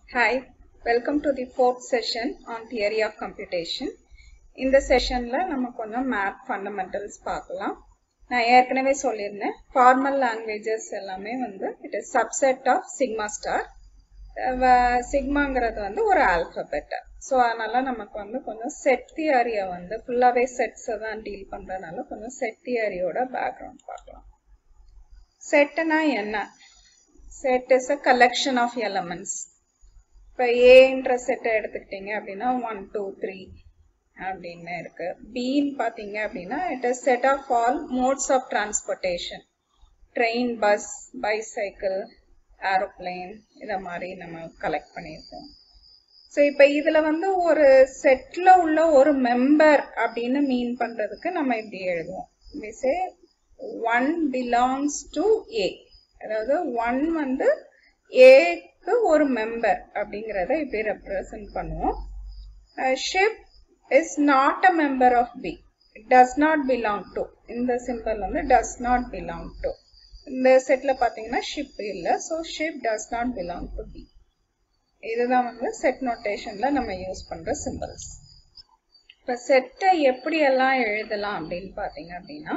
Hi, welcome to the fourth session on theory of computation. இந்த செஷன்ல நம்ம கொஞ்சம் map fundamentals பார்க்கலாம் நான் ஏற்கனவே சொல்லியிருந்தேன் ஃபார்மல் லாங்குவேஜஸ் எல்லாமே வந்து it is subset of sigma star சிக்மாங்கிறது வந்து ஒரு ஆல்பபெட் ஸோ அதனால நமக்கு வந்து கொஞ்சம் செட் தியரியை வந்து ஃபுல்லாகவே செட்ஸை தான் டீல் பண்ணுறதுனால கொஞ்சம் செட் தியரியோட பேக்ரவுண்ட் பார்க்கலாம் செட்டுனா என்ன set is a collection of elements இப்போ ஏன்ற செட்டை எடுத்துக்கிட்டீங்க அப்படின்னா ஒன் டூ த்ரீ அப்படின்னு இருக்கு பின்னு பார்த்தீங்க அப்படின்னா it is set of all modes of transportation train bus bicycle aeroplane இதை மாதிரி நம்ம கலெக்ட் பண்ணியிருக்கோம் ஸோ இப்போ இதில் வந்து ஒரு செட்டில் உள்ள ஒரு மெம்பர் அப்படின்னு மீன் பண்ணுறதுக்கு நம்ம இப்படி எழுதுவோம் say one belongs to A அதாவது ஒன் வந்து ஏக்கு ஒரு மெம்பர் அப்படிங்கிறத இப்படி ரெப்ரசன்ட் பண்ணுவோம் ship is not a member of B does not belong to இந்த சிம்பிள் வந்து டஸ் நாட் பிலாங் டு இந்த செட்ல பாத்தீங்கன்னா ஷிப் இல்லை so ship does not belong to B இதுதான் வந்து செட் நோட்டேஷன்ல நம்ம யூஸ் பண்ற சிம்பிள்ஸ் இப்போ செட்டை எப்படி எல்லாம் எழுதலாம் அப்படின்னு பார்த்தீங்க அப்படின்னா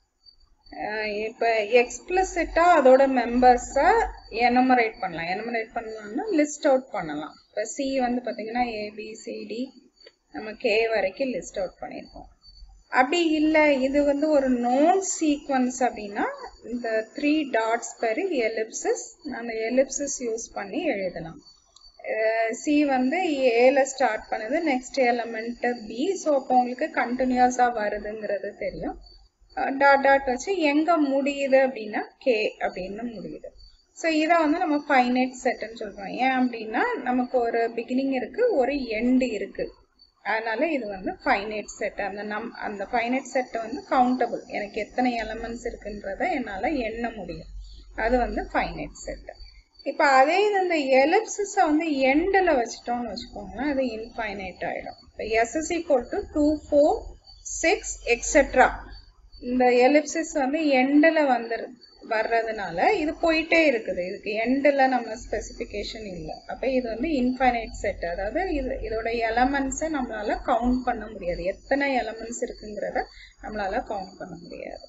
இப்போ எக்ஸ்பிளசிட்டாக அதோட மெம்பர்ஸை எனமரேட் பண்ணலாம் எனமரேட் பண்ணலாம்னா லிஸ்ட் அவுட் பண்ணலாம் இப்போ சி வந்து பார்த்தீங்கன்னா ஏபிசிடி நம்ம கே வரைக்கும் லிஸ்ட் அவுட் பண்ணியிருக்கோம் அப்படி இல்லை இது வந்து ஒரு நோன் சீக்வன்ஸ் அப்படின்னா இந்த த்ரீ டாட்ஸ் பெரு எலிப்சிஸ் அந்த எலிப்சிஸ் யூஸ் பண்ணி எழுதலாம் சி வந்து ஏல ஸ்டார்ட் பண்ணுது நெக்ஸ்ட் எலமெண்ட் பி ஸோ அப்போ உங்களுக்கு கண்டினியூஸாக வருதுங்கிறது தெரியும் டாட் டாட் வச்சு எங்கே முடியுது அப்படின்னா கே அப்படின்னு முடியுது ஸோ இதை வந்து நம்ம ஃபைனைட் செட்டுன்னு சொல்கிறோம் ஏன் அப்படின்னா நமக்கு ஒரு பிகினிங் இருக்குது ஒரு எண்டு இருக்குது அதனால இது வந்து ஃபைனைட் செட் அந்த நம் அந்த ஃபைனைட் செட்டை வந்து கவுண்டபிள் எனக்கு எத்தனை எலமெண்ட்ஸ் இருக்குன்றத என்னால் எண்ண முடியும் அது வந்து ஃபைனைட் செட்டு இப்போ அதே இது இந்த எலிப்சிஸை வந்து எண்டில் வச்சுட்டோம்னு வச்சுக்கோங்களேன் அது இன்ஃபைனைட் ஆகிடும் இப்போ S is equal to two four six etcetera இந்த எலிப்சிஸ் வந்து எண்டில் வந்துரு வர்றதுனால இது போயிட்டே இருக்குது இதுக்கு எண்டில் நம்ம ஸ்பெசிஃபிகேஷன் இல்லை அப்போ இது வந்து இன்ஃபைனைட் செட் அதாவது இது இதோட எலமெண்ட்ஸை நம்மளால கவுண்ட் பண்ண முடியாது எத்தனை எலமெண்ட்ஸ் இருக்குங்கிறத நம்மளால கவுண்ட் பண்ண முடியாது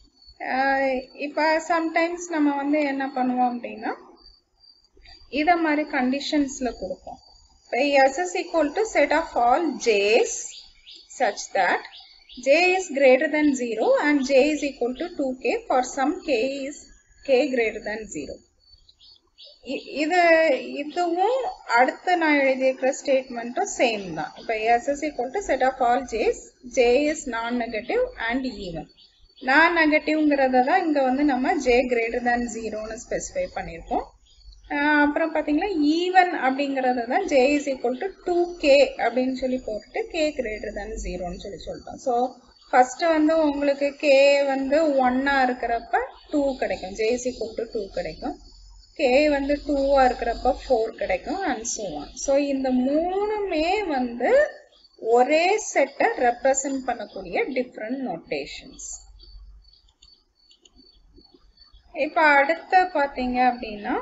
இப்போ சம்டைம்ஸ் நம்ம வந்து என்ன பண்ணுவோம் அப்படின்னா இதை மாதிரி கண்டிஷன்ஸில் கொடுப்போம் இப்போ S is equal to set of all j's such that j is greater than 0 and j is equal to 2k for some k is k greater than 0. இது இதுவும் அடுத்து நான் எழுதியிருக்கிற ஸ்டேட்மெண்ட்டும் சேம் தான் இப்போ S is equal to set of all j's j is non negative and even non நெகட்டிவ்ங்கிறத தான் இங்கே வந்து நம்ம ஜே கிரேட்டர் தேன் ஜீரோன்னு ஸ்பெசிஃபை பண்ணியிருக்கோம் அப்புறம் பார்த்தீங்கன்னா ஈவன் அப்படிங்கிறது தான் j is equal to two k அப்படின்னு சொல்லி போட்டுட்டு கே கிரேட்டர் தேன் ஜீரோன்னு சொல்லி சொல்லிட்டோம் ஸோ ஃபஸ்ட்டு வந்து உங்களுக்கு கே வந்து ஒன்னாக இருக்கிறப்ப டூ கிடைக்கும் j is equal to two கிடைக்கும் கே வந்து டூவாக இருக்கிறப்ப ஃபோர் கிடைக்கும் அண்ட் ஸோ ஒன் ஸோ இந்த மூணுமே வந்து ஒரே செட்டை ரெப்ரசன்ட் பண்ணக்கூடிய டிஃப்ரெண்ட் நோட்டேஷன்ஸ் இப்போ அடுத்த பார்த்தீங்க அப்படின்னா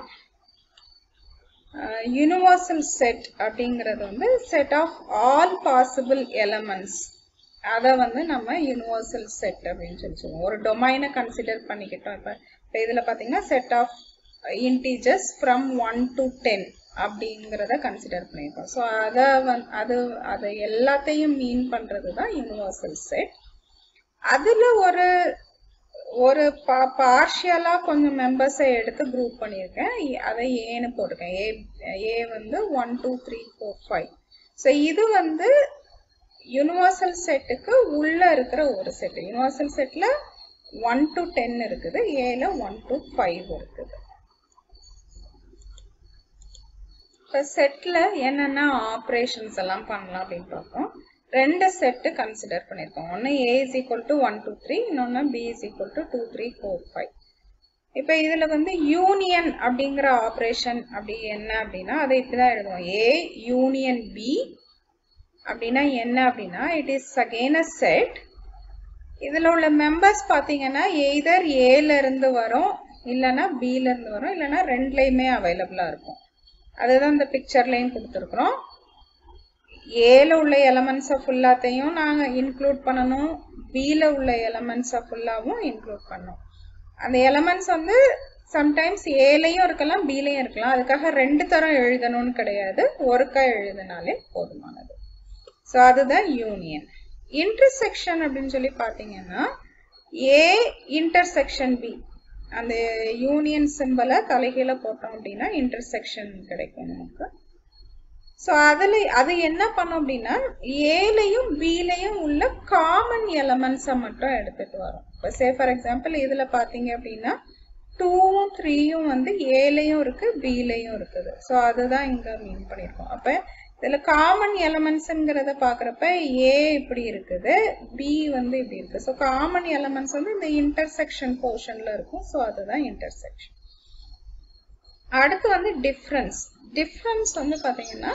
யூனிவர்சல் செட் அப்படிங்கிறது வந்து set of all possible elements அதை வந்து நம்ம யூனிவர்சல் செட் அப்படின்னு சொல்லி சொல்லுவோம் ஒரு டொமைனை கன்சிடர் பண்ணிக்கிட்டோம் இப்போ இப்போ இதில் பார்த்தீங்கன்னா set of integers from one to ten அப்படிங்கிறத கன்சிடர் பண்ணியிருக்கோம் ஸோ அதை வந் அது அதை எல்லாத்தையும் மீன் பண்ணுறது தான் யூனிவர்சல் செட் அதில் ஒரு ஒரு பா பார்ஷியலாக கொஞ்சம் மெம்பர்ஸை எடுத்து குரூப் பண்ணியிருக்கேன் அதை ஏன்னு போட்டிருக்கேன் ஏ ஏ வந்து one two three four five so இது வந்து யூனிவர்சல் செட்டுக்கு உள்ளே இருக்கிற ஒரு செட்டு யூனிவர்சல் செட்டில் ஒன் டு டென் இருக்குது ஏல ஒன் டு ஃபைவ் இருக்குது இப்போ செட்டில் என்னென்ன ஆப்ரேஷன்ஸ் எல்லாம் பண்ணலாம் அப்படின்னு பார்ப்போம் ரெண்டு செட்டு கன்சிடர் பண்ணியிருக்கோம் ஒன்று A is equal to one two three இன்னொன்று B is equal to two three four five இப்போ இதில் வந்து யூனியன் அப்படிங்கிற ஆப்ரேஷன் அப்படி என்ன அப்படின்னா அதை இப்படி தான் எழுதுவோம் ஏ யூனியன் பி அப்படின்னா என்ன அப்படின்னா it is again a set இதில் உள்ள மெம்பர்ஸ் பார்த்தீங்கன்னா எய்தர் ஏல இருந்து வரும் இல்லைன்னா பில இருந்து வரும் இல்லைன்னா ரெண்டுலையுமே அவைலபிளாக இருக்கும் அதுதான் இந்த பிக்சர்லையும் கொடுத்துருக்குறோம் ஏல உள்ள எலமெண்ட்ஸை ஃபுல்லாத்தையும் நாங்கள் இன்க்ளூட் பண்ணணும் பியில் உள்ள எலமெண்ட்ஸை ஃபுல்லாகவும் இன்க்ளூட் பண்ணணும் அந்த எலமெண்ட்ஸ் வந்து சம்டைம்ஸ் ஏலையும் இருக்கலாம் பிலையும் இருக்கலாம் அதுக்காக ரெண்டு தரம் எழுதணும்னு கிடையாது ஒருக்கா எழுதினாலே போதுமானது ஸோ அதுதான் யூனியன் இன்டர்செக்ஷன் அப்படின்னு சொல்லி பார்த்தீங்கன்னா ஏ இன்டர்செக்ஷன் பி அந்த யூனியன் சிம்பிளை தலைகீழ போட்டோம் அப்படின்னா இன்டர்செக்ஷன் கிடைக்கும் நமக்கு ஸோ அதில் அது என்ன பண்ணும் அப்படின்னா ஏலையும் பிலையும் உள்ள காமன் எலமெண்ட்ஸை மட்டும் எடுத்துட்டு வரும் இப்போ சே ஃபார் எக்ஸாம்பிள் இதில் பார்த்தீங்க அப்படின்னா டூவும் த்ரீயும் வந்து ஏலையும் இருக்கு பிலையும் இருக்குது ஸோ அதுதான் இங்கே மீன் பண்ணியிருக்கோம் அப்போ இதில் காமன் எலமெண்ட்ஸுங்கிறத பார்க்குறப்ப ஏ இப்படி இருக்குது பி வந்து இப்படி இருக்கு ஸோ காமன் எலமெண்ட்ஸ் வந்து இந்த இன்டர்செக்ஷன் போர்ஷனில் இருக்கும் ஸோ அதுதான் இன்டர்செக்ஷன் அடுத்து வந்து டிஃப்ரென்ஸ் டிஃப்ரென்ஸ் வந்து பார்த்தீங்கன்னா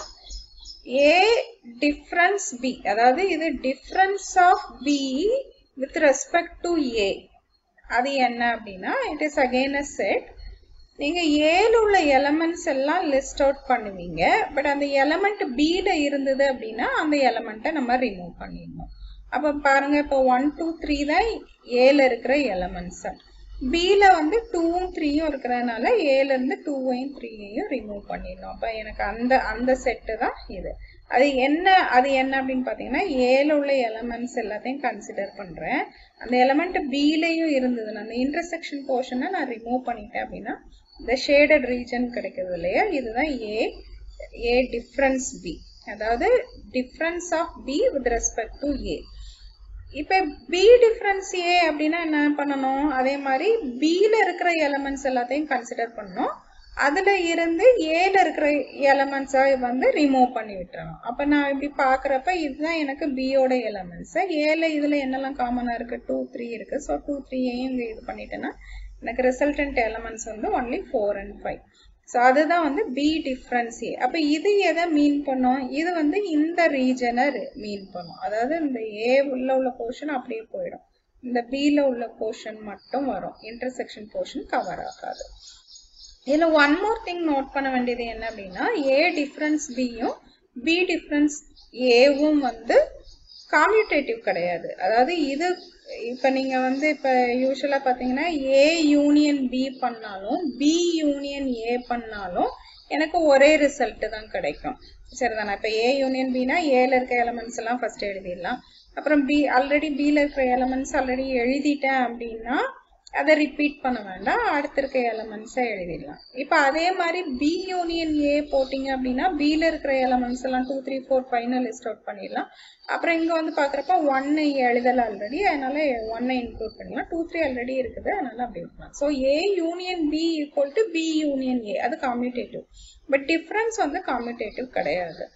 ஏ டிஃப்ரென்ஸ் பி அதாவது இது difference of B with respect to A அது என்ன அப்படின்னா it is again a set நீங்க ஏல உள்ள எலமெண்ட்ஸ் எல்லாம் லிஸ்ட் அவுட் பண்ணுவீங்க பட் அந்த எலமெண்ட் பில இருந்தது அப்படின்னா அந்த எலமெண்ட்டை நம்ம ரிமூவ் பண்ணிடணும் அப்ப பாருங்க இப்போ ஒன் டூ த்ரீ தான் ஏல இருக்கிற எலமெண்ட்ஸ் பில வந்து டூவும் த்ரீயும் இருக்கிறதுனால ஏல இருந்து டூவையும் த்ரீயையும் ரிமூவ் பண்ணிடணும் அப்ப எனக்கு அந்த அந்த செட்டு தான் இது அது என்ன அது என்ன அப்படின்னு பார்த்தீங்கன்னா ஏல உள்ள எலமெண்ட்ஸ் எல்லாத்தையும் கன்சிடர் பண்ணுறேன் அந்த எலமெண்ட் பிலையும் இருந்ததுன்னா அந்த இன்டர்செக்ஷன் போர்ஷனை நான் ரிமூவ் பண்ணிட்டேன் அப்படின்னா இந்த ஷேடட் ரீஜன் கிடைக்கிறது இல்லையா இதுதான் ஏ ஏ டிஃப்ரென்ஸ் பி அதாவது difference of B with respect to A இப்போ பி டிஃப்ரென்ஸ் ஏ அப்படின்னா என்ன பண்ணணும் அதே மாதிரி பியில் இருக்கிற எலமெண்ட்ஸ் எல்லாத்தையும் கன்சிடர் பண்ணணும் அதில் இருந்து ஏல இருக்கிற எலமெண்ட்ஸை வந்து ரிமூவ் பண்ணி விட்டுறணும் அப்போ நான் இப்படி பார்க்குறப்ப இதுதான் எனக்கு பியோட எலமெண்ட்ஸு ஏல இதில் என்னெல்லாம் காமனாக இருக்குது டூ த்ரீ இருக்குது ஸோ டூ த்ரீயையும் இங்கே இது பண்ணிட்டேன்னா எனக்கு ரிசல்டன்ட் எலமெண்ட்ஸ் வந்து only four and five so அதுதான் வந்து பி டிஃப்ரென்ஸ் ஏ அப்போ இது எதை மீன் பண்ணும் இது வந்து இந்த ரீஜனை மீன் பண்ணும் அதாவது இந்த ஏ உள்ள உள்ள போர்ஷன் அப்படியே போயிடும் இந்த பியில் உள்ள போர்ஷன் மட்டும் வரும் இன்டர்செக்ஷன் போர்ஷன் கவர் ஆகாது இதில் ஒன் மோர் திங் நோட் பண்ண வேண்டியது என்ன அப்படின்னா ஏ டிஃப்ரென்ஸ் பியும் பி டிஃப்ரென்ஸ் ஏவும் வந்து காம்யூட்டேட்டிவ் கிடையாது அதாவது இது இப்போ நீங்கள் வந்து இப்போ யூஸ்வலாக பார்த்தீங்கன்னா ஏ யூனியன் பி பண்ணாலும் பி யூனியன் ஏ பண்ணாலும் எனக்கு ஒரே ரிசல்ட்டு தான் கிடைக்கும் சரிதானே இப்போ ஏ யூனியன் பினா ஏல இருக்க எலமெண்ட்ஸ் எல்லாம் ஃபர்ஸ்ட் எழுதிடலாம் அப்புறம் பி ஆல்ரெடி பியில் இருக்கிற எலமெண்ட்ஸ் ஆல்ரெடி எழுதிட்டேன் அப்படின்னா அதை ரிப்பீட் பண்ண வேண்டாம் அடுத்து இருக்க எலமெண்ட்ஸை எழுதிடலாம் இப்போ அதே மாதிரி பி யூனியன் ஏ போட்டிங்க அப்படின்னா பியில் இருக்கிற எலமெண்ட்ஸ் எல்லாம் டூ த்ரீ ஃபோர் ஃபைவ்னு லிஸ்ட் அவுட் பண்ணிடலாம் அப்புறம் இங்கே வந்து பார்க்குறப்ப ஒன்று எழுதலை ஆல்ரெடி அதனால ஒன்னை இன்க்ளூட் பண்ணிடலாம் டூ த்ரீ ஆல்ரெடி இருக்குது அதனால அப்படி இருக்கலாம் so A union B equal to B union A அது காம்யூட்டேட்டிவ் பட் டிஃப்ரென்ஸ் வந்து காம்யூட்டேட்டிவ் கிடையாது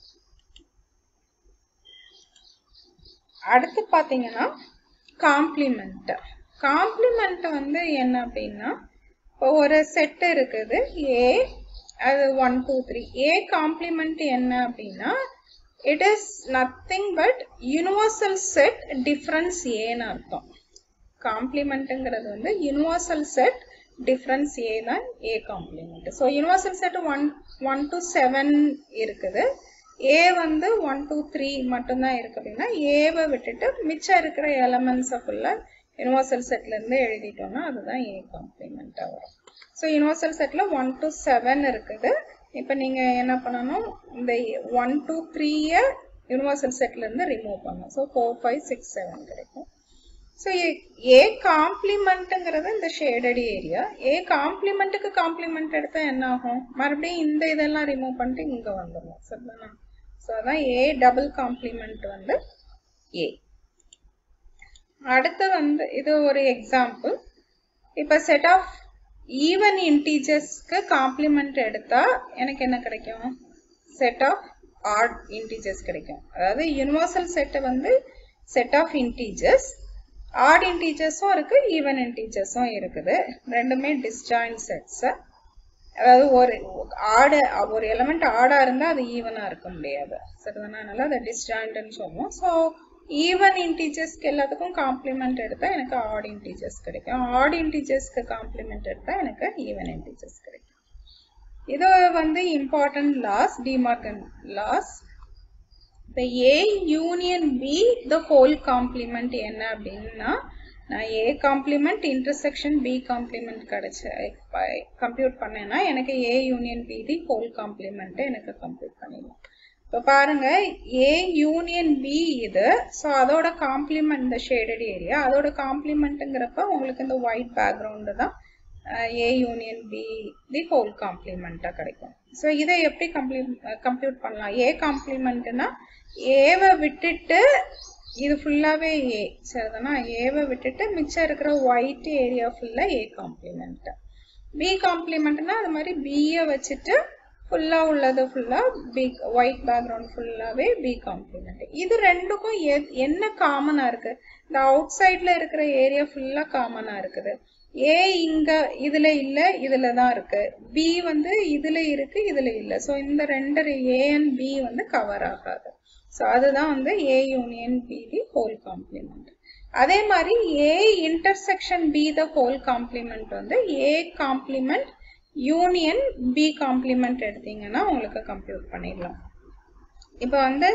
அடுத்து பார்த்தீங்கன்னா காம்ப்ளிமெண்ட் காம்ப்ளிமெண்ட் வந்து என்ன அப்படின்னா இப்போ ஒரு செட் இருக்குது ஏ அது one two three A complement என்ன அப்படின்னா it is nothing but universal set difference ஏன்னு அர்த்தம் காம்ப்ளிமெண்ட்டுங்கிறது வந்து யூனிவர்சல் செட் டிஃப்ரென்ஸ் ஏ தான் A complement so universal set one one to seven இருக்குது ஏ வந்து ஒன் டூ த்ரீ மட்டும்தான் இருக்கு அப்படின்னா ஏவை விட்டுட்டு மிச்சம் இருக்கிற எலமெண்ட்ஸை ஃபுல்லாக யூனிவர்சல் செட்லேருந்து எழுதிட்டோம்னா அதுதான் ஏ காம்ப்ளிமெண்ட்டாக வரும் ஸோ யூனிவர்சல் செட்டில் ஒன் டு செவன் இருக்குது இப்போ நீங்கள் என்ன பண்ணணும் இந்த ஒன் டூ த்ரீயை யூனிவர்சல் செட்லேருந்து ரிமூவ் பண்ணணும் so four five six seven கிடைக்கும் ஸோ ஏ காம்ப்ளிமெண்ட்டுங்கிறது இந்த ஷேடட் ஏரியா ஏ காம்ப்ளிமெண்ட்டுக்கு காம்ப்ளிமெண்ட் எடுத்தால் என்ன ஆகும் மறுபடியும் இந்த இதெல்லாம் ரிமூவ் பண்ணிட்டு இங்கே வந்துடணும் சரிதானா ஸோ அதான் ஏ டபுள் காம்ப்ளிமெண்ட் வந்து ஏ அடுத்து வந்து இது ஒரு எக்ஸாம்பிள் இப்போ செட் ஆஃப் ஈவன் இன்டீஜர்ஸ்க்கு காம்ப்ளிமெண்ட் எடுத்தா எனக்கு என்ன கிடைக்கும் செட் ஆஃப் ஆட் இன்டீஜர்ஸ் கிடைக்கும் அதாவது யூனிவர்சல் செட்டு வந்து செட் ஆஃப் இன்டீஜர்ஸ் ஆட் இன்டீஜர்ஸும் இருக்கு ஈவன் இன்டீஜர்ஸும் இருக்குது ரெண்டுமே டிஸ்ஜாயின் செட்ஸ் அதாவது ஒரு ஆடு ஒரு எலமெண்ட் ஆடா இருந்தா அது ஈவனா இருக்க முடியாது சரிதானா அதனால அதை டிஸ்ஜாயின்ட்னு சொல்லுவோம் ஸோ ஈவன் இன்டீஜர்ஸ்க்கு எல்லாத்துக்கும் காம்ப்ளிமெண்ட் எடுத்தா எனக்கு ஆட் இன்டீஜர்ஸ் கிடைக்கும் ஆட் இன்டீஜர்ஸ்க்கு காம்ப்ளிமெண்ட் எடுத்தா எனக்கு ஈவன் இன்டீஜர்ஸ் கிடைக்கும் இது வந்து இம்பார்ட்டன்ட் லாஸ் டிமார்கன் லாஸ் இப்போ A union B the whole complement என்ன அப்படின்னா நான் A complement intersection B complement கிடைச்ச கம்ப்யூட் பண்ணேன்னா எனக்கு A union B the whole complement எனக்கு கம்ப்யூட் பண்ணிடலாம் இப்போ பாருங்க ஏ யூனியன் பி இது ஸோ அதோட காம்ப்ளிமெண்ட் இந்த ஷேடட் ஏரியா அதோட காம்ப்ளிமெண்ட்டுங்கிறப்ப உங்களுக்கு இந்த ஒயிட் பேக்ரவுண்டு தான் A union B the whole காம்ப்ளிமெண்ட்டாக கிடைக்கும் ஸோ இதை எப்படி கம்ப்ளீ கம்ப்யூட் பண்ணலாம் ஏ காம்ப்ளிமெண்ட்னா ஏவை விட்டுட்டு இது ஃபுல்லாகவே ஏ சரிதானா ஏவை விட்டுட்டு மிச்சம் இருக்கிற ஒயிட் ஏரியா ஃபுல்லாக ஏ காம்ப்ளிமெண்ட் பி காம்ப்ளிமெண்ட்னா அது மாதிரி பியை வச்சுட்டு ஃபுல்லாக உள்ளது ஃபுல்லாக பி ஒயிட் பேக்ரவுண்ட் ஃபுல்லாகவே பி காம்ப்ளிமெண்ட் இது ரெண்டுக்கும் என்ன காமனாக இருக்குது இந்த அவுட் சைடில் இருக்கிற ஏரியா ஃபுல்லாக காமனாக இருக்குது ஏ இங்க இதுல இல்ல இதுல தான் இருக்கு பி வந்து இதுல இருக்கு இதுல இல்ல ஸோ இந்த ரெண்டு ஏ அண்ட் பி வந்து கவர் ஆகாது ஸோ அதுதான் வந்து A union B the whole complement அதே மாதிரி A intersection B the whole complement வந்து A complement union B complement எடுத்தீங்கன்னா உங்களுக்கு கம்ப்யூட் பண்ணிடலாம் இப்போ வந்து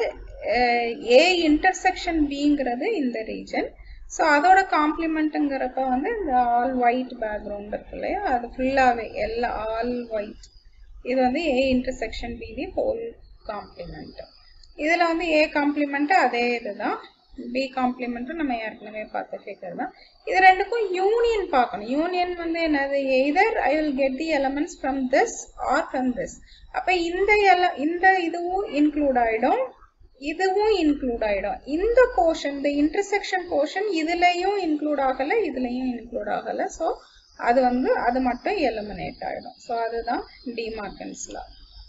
ஏ இன்டர்செக்ஷன் பிங்கிறது இந்த ரீஜன் ஸோ அதோட காம்ப்ளிமெண்ட்டுங்கிறப்ப வந்து இந்த ஆல் ஒயிட் பேக்ரவுண்ட் இருக்கு இல்லையா அது ஃபுல்லாகவே எல்லா ஆல் ஒயிட் இது வந்து A intersection B the whole complement இதில் வந்து ஏ காம்ப்ளிமெண்ட்டு அதே இதுதான் பி காம்ப்ளிமெண்ட்டும் நம்ம ஏற்கனவே பார்த்த ஃபிகர் தான் இது ரெண்டுக்கும் யூனியன் பார்க்கணும் யூனியன் வந்து என்னது either I will get the elements from this or from this அப்போ இந்த எல இந்த இதுவும் இன்க்ளூட் ஆகிடும் இதுவும் இன்க்ளூட் ஆகிடும் இந்த போர்ஷன் இந்த இன்டர்செக்ஷன் போர்ஷன் இதுலேயும் இன்க்ளூட் ஆகலை இதுலேயும் இன்க்ளூட் ஆகலை ஸோ அது வந்து அது மட்டும் எலிமினேட் ஆகிடும் ஸோ அதுதான் டிமார்கன்ஸ்லாம்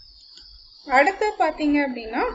அடுத்து பார்த்தீங்க அப்படின்னா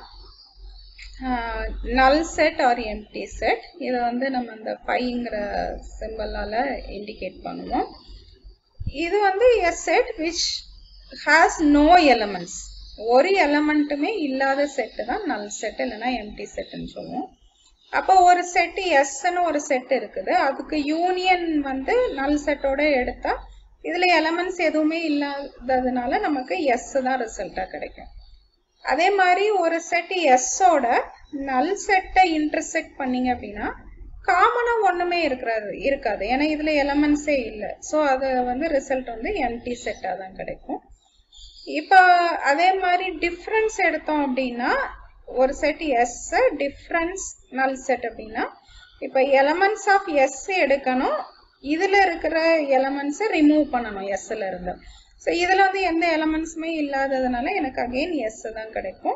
நல் செட் ஆர் எம்டி செட் இதை வந்து நம்ம இந்த ஃபைங்கிற சிம்பிளால் இண்டிகேட் பண்ணுவோம் இது வந்து a set which has no elements ஒரு எலமெண்ட்டுமே இல்லாத செட்டு தான் நல் செட் இல்லைன்னா எம்டி செட்டுன்னு சொல்லுவோம் அப்போ ஒரு செட்டு எஸ்ன்னு ஒரு செட் இருக்குது அதுக்கு யூனியன் வந்து நல் செட்டோட எடுத்தா இதில் எலமெண்ட்ஸ் எதுவுமே இல்லாததுனால நமக்கு எஸ் தான் ரிசல்ட்டாக கிடைக்கும் அதே மாதிரி ஒரு செட் எஸ்ஸோட நல் செட்டை இன்டர்செக்ட் பண்ணீங்க அப்படின்னா காமனாக ஒன்றுமே இருக்கிறது இருக்காது ஏன்னா இதில் எலமெண்ட்ஸே இல்லை ஸோ அது வந்து ரிசல்ட் வந்து எம்டி செட்டாக தான் கிடைக்கும் இப்போ அதே மாதிரி டிஃப்ரென்ஸ் எடுத்தோம் அப்படின்னா ஒரு set S difference null set அப்படின்னா இப்போ எலமெண்ட்ஸ் ஆஃப் எஸ் எடுக்கணும் இதில் இருக்கிற எலமெண்ட்ஸை ரிமூவ் பண்ணணும் எஸ்ல இருந்து ஸோ இதில் வந்து எந்த எலமெண்ட்ஸுமே இல்லாததுனால எனக்கு அகெயின் எஸ் தான் கிடைக்கும்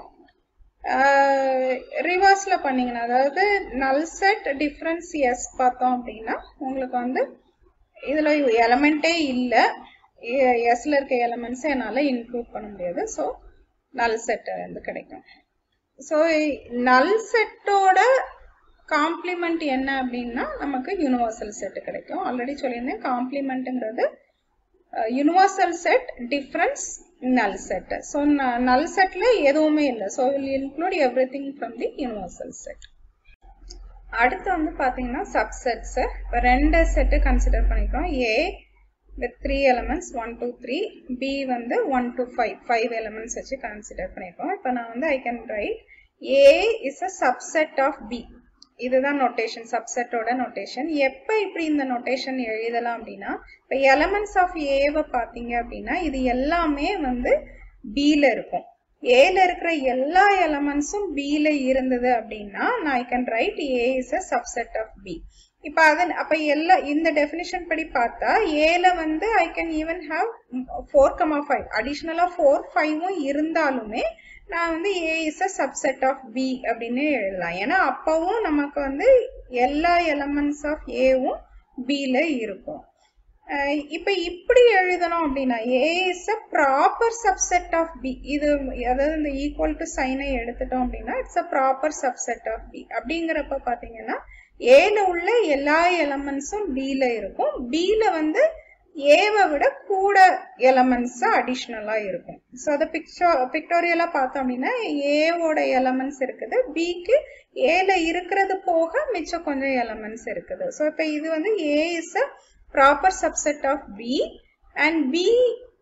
ரிவர்ஸில் பண்ணிங்கன்னா அதாவது நல் செட் டிஃப்ரென்ஸ் எஸ் பார்த்தோம் அப்படின்னா உங்களுக்கு வந்து இதில் எலமெண்ட்டே இல்லை எஸ்ல இருக்க எலமெண்ட்ஸை என்னால் இன்க்ளூட் பண்ண முடியாது ஸோ நல் செட் வந்து கிடைக்கும் ஸோ நல் செட்டோட காம்ப்ளிமெண்ட் என்ன அப்படின்னா நமக்கு யூனிவர்சல் செட் கிடைக்கும் ஆல்ரெடி சொல்லியிருந்தேன் காம்ப்ளிமெண்ட்டுங்கிறது universal set difference null set so null செட்டில் எதுவுமே இல்லை so will include every thing from the universal set அடுத்து வந்து பார்த்தீங்கன்னா சப்செட்ஸு இப்போ ரெண்டு செட்டு கன்சிடர் பண்ணிக்கிறோம் A with three elements one two three B வந்து one to five five elements வச்சு கன்சிடர் பண்ணியிருக்கோம் இப்போ நான் வந்து I can write A is a subset of B இதுதான் நொட்டேஷன் சப்செட்டோட நொட்டேஷன் எப்போ இப்படி இந்த நொட்டேஷன் எழுதலாம் அப்படின்னா இப்போ எலமெண்ட்ஸ் ஆஃப் ஏவை பார்த்தீங்க அப்படின்னா இது எல்லாமே வந்து பியில் இருக்கும் ஏல இருக்கிற எல்லா எலமெண்ட்ஸும் பியில் இருந்தது அப்படின்னா நான் I can write A is a subset of B இப்போ அதன் அப்போ எல்லா இந்த டெஃபினிஷன் படி பார்த்தா ஏல வந்து I can even have four comma five அடிஷ்னலாக ஃபோர் ஃபைவும் இருந்தாலுமே நான் வந்து A is a subset of B அப்படின்னு எழுதலாம் ஏன்னா அப்பவும் நமக்கு வந்து எல்லா எலமெண்ட்ஸ் ஆஃப் ஏவும் பியில் இருக்கும் இப்போ இப்படி எழுதணும் அப்படின்னா A is a proper subset of B இது அதாவது இந்த ஈக்குவல் டு சைனை எடுத்துட்டோம் அப்படின்னா it's a proper subset of B அப்படிங்கிறப்ப பார்த்தீங்கன்னா ஏல உள்ள எல்லா எலமெண்ட்ஸும் பியில் இருக்கும் பியில் வந்து ஏவை விட கூட எலமெண்ட்ஸ் அடிஷ்னலாக இருக்கும் ஸோ அதை பிக்சோ பிக்டோரியலாக பார்த்தோம் அப்படின்னா ஏவோட எலமெண்ட்ஸ் இருக்குது பிக்கு ஏல இருக்கிறது போக மிச்சம் கொஞ்சம் எலமெண்ட்ஸ் இருக்குது ஸோ இப்போ இது வந்து A is a proper subset of B and B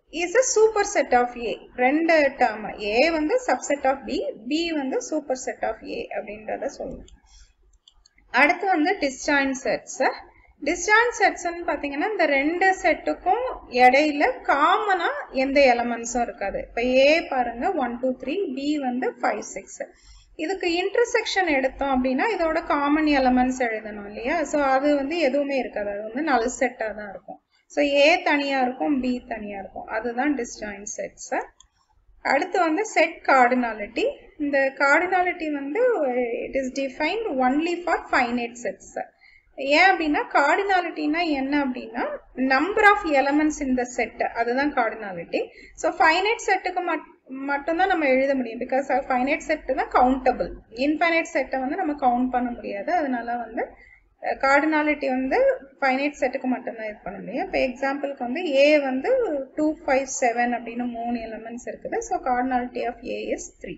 is a superset of A ரெண்டு டேர்ம் ஏ வந்து சப்செட் ஆஃப் பி பி வந்து சூப்பர் செட் ஆஃப் ஏ அப்படின்றத சொல்லணும் அடுத்து வந்து டிஸ்ஜாயின் செட்ஸ் டிஸ்ஜாயின் செட்ஸ்ன்னு பார்த்தீங்கன்னா இந்த ரெண்டு செட்டுக்கும் இடையில காமனா எந்த எலமெண்ட்ஸும் இருக்காது இப்போ ஏ பாருங்க ஒன் டூ த்ரீ பி வந்து ஃபைவ் சிக்ஸ் இதுக்கு இன்டர்செக்ஷன் எடுத்தோம் அப்படின்னா இதோட காமன் எலமெண்ட்ஸ் எழுதணும் இல்லையா ஸோ அது வந்து எதுவுமே இருக்காது அது வந்து நல் செட்டாக தான் இருக்கும் ஸோ ஏ தனியாக இருக்கும் பி தனியாக இருக்கும் அதுதான் டிஸ்ஜாயின் செட்ஸ் அடுத்து வந்து செட் கார்டினாலிட்டி இந்த கார்டினாலிட்டி வந்து it is defined only for finite sets ஏன் அப்படின்னா கார்டினாலிட்டினா என்ன அப்படின்னா நம்பர் ஆஃப் எலமெண்ட்ஸ் இந்த செட் அதுதான் கார்டினாலிட்டி ஸோ ஃபைனைட் செட்டுக்கு மட் மட்டும்தான் நம்ம எழுத முடியும் பிகாஸ் ஃபைனைட் செட்டு தான் கவுண்டபிள் இன்ஃபைனைட் செட்டை வந்து நம்ம கவுண்ட் பண்ண முடியாது அதனால வந்து கார்டினாலிட்டி வந்து ஃபைனைட் செட்டுக்கு மட்டும்தான் இது பண்ண முடியும் இப்போ எக்ஸாம்பிளுக்கு வந்து ஏ வந்து டூ ஃபைவ் செவன் அப்படின்னு மூணு எலமெண்ட்ஸ் இருக்குது so cardinality of A is three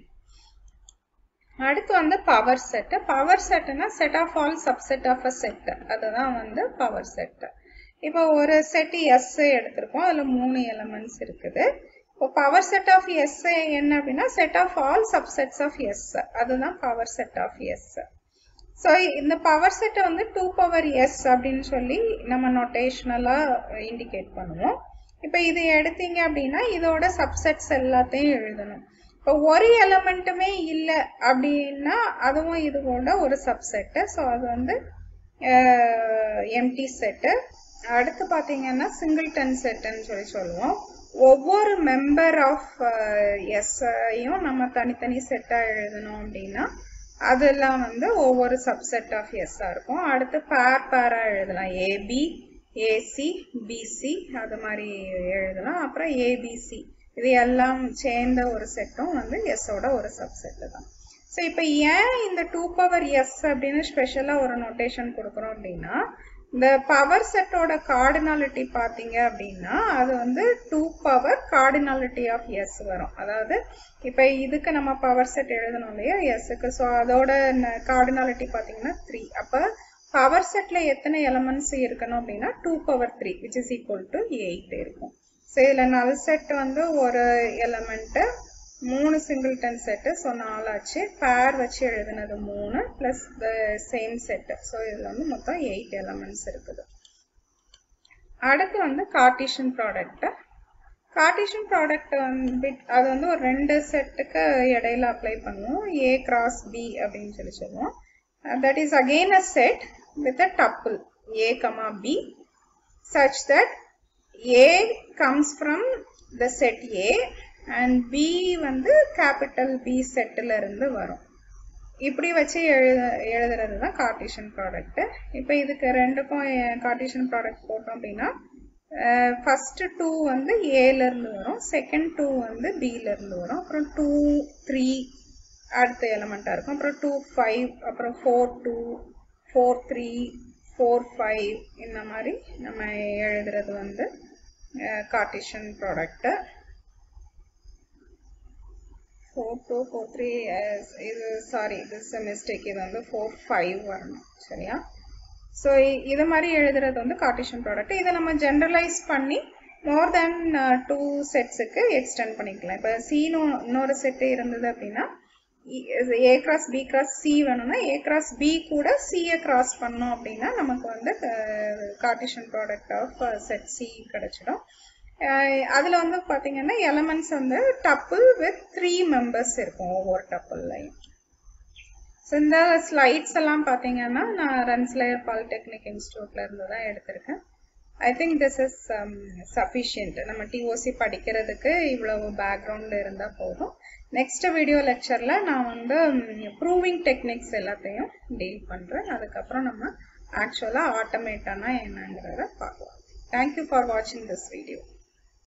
அடுத்து வந்து பவர் செட்டு பவர் செட்டுனா set of all subset of a set அதுதான் வந்து பவர் செட்டு இப்போ ஒரு செட் எஸ் எடுத்திருக்கோம் அதில் மூணு எலமெண்ட்ஸ் இருக்குது இப்போ பவர் செட் ஆஃப் எஸ் என்ன அப்படின்னா set of all subsets of S அதுதான் power set of S so இந்த பவர் செட்டை வந்து டூ பவர் எஸ் அப்படின்னு சொல்லி நம்ம நொட்டேஷனலாக இண்டிகேட் பண்ணுவோம் இப்போ இது எடுத்தீங்க அப்படின்னா இதோட சப்செட்ஸ் எல்லாத்தையும் எழுதணும் இப்போ ஒரு எலமெண்ட்டுமே இல்லை அப்படின்னா அதுவும் இதுவோட ஒரு சப்செட்டு ஸோ அது வந்து எம்டி செட்டு அடுத்து பார்த்தீங்கன்னா சிங்கிள்டன் செட்டுன்னு சொல்லி சொல்லுவோம் ஒவ்வொரு மெம்பர் ஆஃப் எஸ்ஐயும் நம்ம தனித்தனி செட்டாக எழுதணும் அப்படின்னா அதெல்லாம் வந்து ஒவ்வொரு சப்செட் ஆஃப் எஸ்ஸாக இருக்கும் அடுத்து பேர் பேராக எழுதலாம் ஏபி ஏசி பிசி அது மாதிரி எழுதலாம் அப்புறம் ஏபிசி இது எல்லாம் சேர்ந்த ஒரு செட்டும் வந்து எஸ்ஸோட ஒரு சப்செட்டு தான் ஸோ இப்போ ஏன் இந்த டூ பவர் எஸ் அப்படின்னு ஸ்பெஷலாக ஒரு நோட்டேஷன் கொடுக்குறோம் அப்படின்னா இந்த பவர் செட்டோட கார்டினாலிட்டி பார்த்தீங்க அப்படின்னா அது வந்து two power cardinality of S வரும் அதாவது இப்போ இதுக்கு நம்ம பவர் செட் எழுதணும் இல்லையா எஸ்ஸுக்கு ஸோ அதோட கார்டினாலிட்டி பார்த்தீங்கன்னா த்ரீ அப்போ பவர் செட்டில் எத்தனை எலமெண்ட்ஸ் இருக்கணும் அப்படின்னா two power three which is equal to eight இருக்கும் ஸோ இதில் நல் செட் வந்து ஒரு எலமெண்ட்டு மூணு சிங்கிள்டன் செட்டு ஸோ நாலாச்சு பேர் வச்சு எழுதுனது மூணு plus the same set so இதில் வந்து மொத்தம் எயிட் எலமெண்ட்ஸ் இருக்குது அடுத்து வந்து கார்டிஷன் ப்ராடக்ட் கார்டிஷன் ப்ராடக்ட் வந்து அது வந்து ஒரு ரெண்டு செட்டுக்கு இடையில அப்ளை பண்ணுவோம் ஏ கிராஸ் பி அப்படின்னு சொல்லி சொல்லுவோம் that is again a set with a double A comma B such that A comes from the set A and B வந்து கேபிட்டல் பி செட்டில் இருந்து வரும் இப்படி வச்சு எழுத எழுதுறது தான் கார்டிஷன் ப்ராடக்ட் இப்போ இதுக்கு ரெண்டுக்கும் கார்டிஷன் ப்ராடக்ட் போட்டோம் அப்படின்னா ஃபஸ்ட்டு டூ வந்து ஏலேருந்து வரும் செகண்ட் டூ வந்து பியிலேருந்து வரும் அப்புறம் டூ த்ரீ அடுத்த எலமெண்ட்டாக இருக்கும் அப்புறம் டூ ஃபைவ் அப்புறம் four two four three four five இந்த மாதிரி நம்ம எழுதுறது வந்து Cartesian product four two four three இது சாரி திஸ் மிஸ்டேக் இது வந்து ஃபோர் ஃபைவ் வரணும் சரியா ஸோ இது மாதிரி எழுதுறது வந்து கார்டிஷன் ப்ராடக்ட் இதை நம்ம ஜென்ரலைஸ் பண்ணி மோர் தேன் டூ செட்ஸுக்கு எக்ஸ்டெண்ட் பண்ணிக்கலாம் இப்போ சீனு இன்னொரு செட்டு இருந்தது அப்படின்னா A cross B cross C வேணும்னா ஏ கிராஸ் பி கூட சியை கிராஸ் பண்ணோம் அப்படின்னா நமக்கு வந்து Cartesian product of set C கிடைச்சிடும் அதில் வந்து பார்த்தீங்கன்னா எலமெண்ட்ஸ் வந்து டப்புள் வித் த்ரீ மெம்பர்ஸ் இருக்கும் ஒவ்வொரு டப்புள்லையும் ஸோ இந்த ஸ்லைட்ஸ் எல்லாம் பார்த்தீங்கன்னா நான் ரன்ஸ்லேயர் பாலிடெக்னிக் இன்ஸ்டியூட்ல இருந்து தான் எடுத்திருக்கேன் I think this is sufficient நம்ம டிஓசி படிக்கிறதுக்கு இவ்வளவு பேக்ரவுண்ட் இருந்தால் போதும் நெக்ஸ்ட் வீடியோ லெக்சரில் நான் வந்து ப்ரூவிங் டெக்னிக்ஸ் எல்லாத்தையும் டீல் பண்ணுறேன் அதுக்கப்புறம் நம்ம ஆக்சுவலாக ஆட்டோமேட்டானா என்னங்கிறத பார்க்கலாம் தேங்க்யூ ஃபார் வாட்சிங் திஸ் வீடியோ